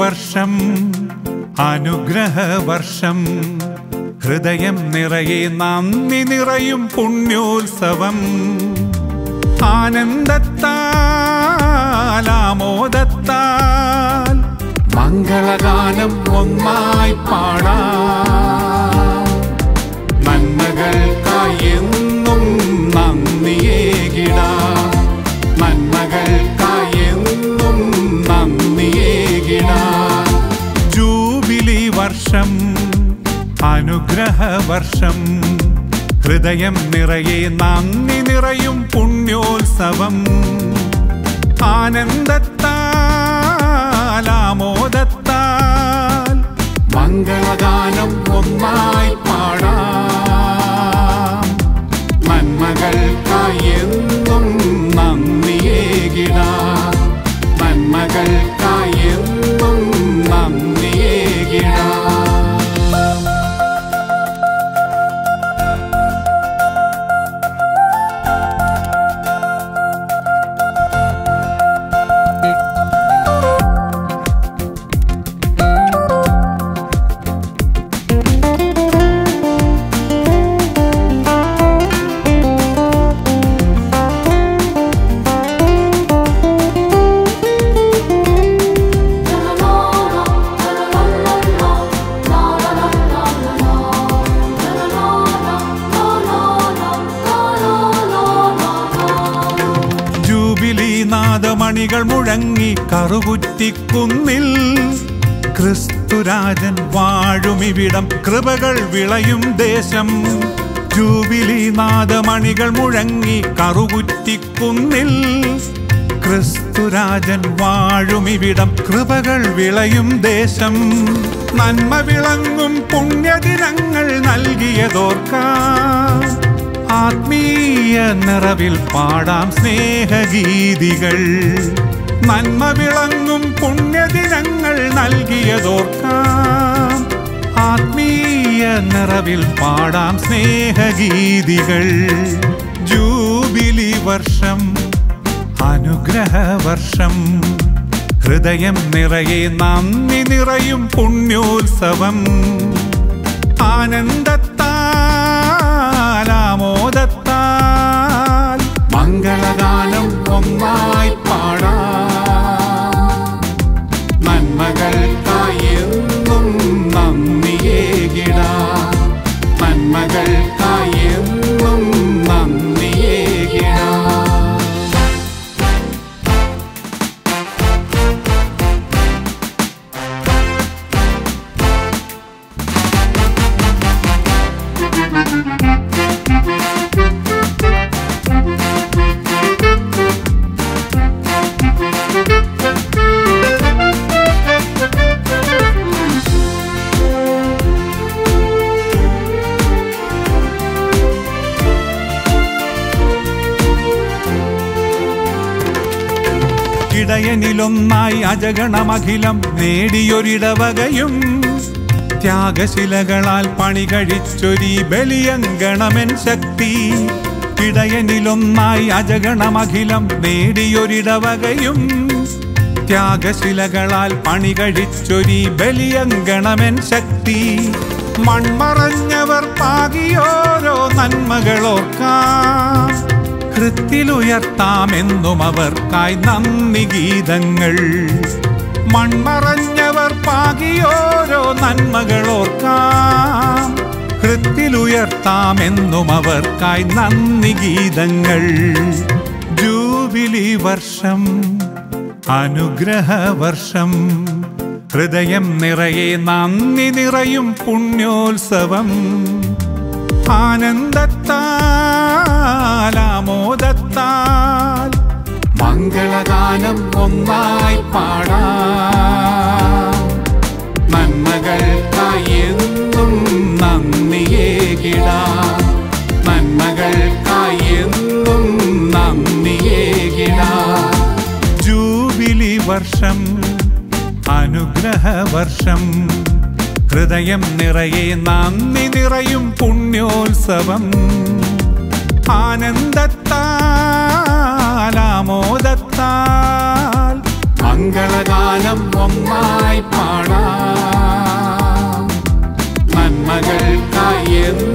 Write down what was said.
വർഷം അനുഗ്രഹവർഷം ഹൃദയം നിറയെ നന്ദി നിറയും പുണ്യോത്സവം ആനന്ദത്താൽ ആമോദത്താൽ മംഗളഗാനം ഒന്നായി പാടാം നന്മകൾക്കായി എന്നും നന്ദിയേകിടാം നന്മകൾക്കായി എന്നും നന്ദിയേകിടാം ജൂബിലി വർഷം അനുഗ്രഹവർഷം ഹൃദയം നിറയെ നന്ദി നിറയും പുണ്യോത്സവം ആനന്ദത്താൽ ആമോദത്താൽ മംഗളഗാനം ഒന്നായി പാടാം നന്മകൾക്കായി എന്നും നന്ദിയേകിടാം നന്മകൾക്കായി എന്നും നന്ദിയേകിടാം ജൂബിലി നാദമണികൾ മുഴങ്ങി കറുകുറ്റിക്കുന്നിൽ ക്രിസ്തുരാജൻ വാഴുമിവിടം കൃപകൾ വിളയും ദേശം ജൂബിലി നാദമണികൾ മുഴങ്ങി കറുകുറ്റിക്കുന്നിൽ ക്രിസ്തുരാജൻ വാഴുമിവിടം കൃപകൾ വിളയും ദേശം നന്മ വിളങ്ങും പുണ്യദിനങ്ങൾ നൽകിയതോർക്കാം ആത്മീയ നിറവിൽ പാടാം സ്നേഹഗീതികൾ നന്മ വിളങ്ങും പുണ്യദിനങ്ങൾ നൽകിയതോർക്കാം ആത്മീയ നിറവിൽ പാടാം സ്നേഹഗീതികൾ ജൂബിലി വർഷം അനുഗ്രഹവർഷം ഹൃദയം നിറയെ നന്ദി നിറയും പുണ്യോത്സവം ആനന്ദത്താൽ ആമോദത്താൽ മംഗളഗാനം ഒന്നായി പാടാം നന്മകൾക്കായി എന്നും നന്ദിയേകിടാം നന്മകൾക്കായി എന്നും നന്ദിയേകിടാം ഇടയനിലൊന്നായി അജഗണമഖിലം നേടിയൊരിടവകയും ത്യാഗശിലകളാൽ പണി കഴിച്ചൊരി ബലിയങ്കണമെൻ ശക്തി ഇടയനിലൊന്നായി അജഗണമഖിലം നേടിയൊരിടവകയും ത്യാഗശിലകളാൽ പണി കഴിച്ചൊരി ബലിയങ്കണമെൻ ശക്തി മൺമറഞ്ഞവർ പാകിയോരോ നന്മകളോർക്കാം കൃത്തിലുയർത്താമെന്നും അവർക്കായി നന്ദി ഗീതങ്ങൾ മൺമറഞ്ഞവർ പാകിയോരോ നന്മകളോർക്കാം കൃത്തിലുയർത്താമെന്നും അവർക്കായി നന്ദി ഗീതങ്ങൾ ജൂബിലി വർഷം അനുഗ്രഹവർഷം ഹൃദയം നിറയെ നന്ദി നിറയും പുണ്യോത്സവം ആനന്ദത്താൽ ആമോദത്താൽ മംഗളഗാനം ഒന്നായി പാടാം നന്മകൾക്കായി എന്നും നന്ദിയേകിടാം നന്മകൾക്കായി എന്നും നന്ദിയേകിടാം ജൂബിലി വർഷം അനുഗ്രഹവർഷം ഹൃദയം നിറയെ നന്ദി നിറയും പുണ്യോത്സവം ആനന്ദത്താൽ ആമോദത്താൽ മംഗളഗാനം ഒന്നായി പാടാം നന്മകൾക്കായി എന്നും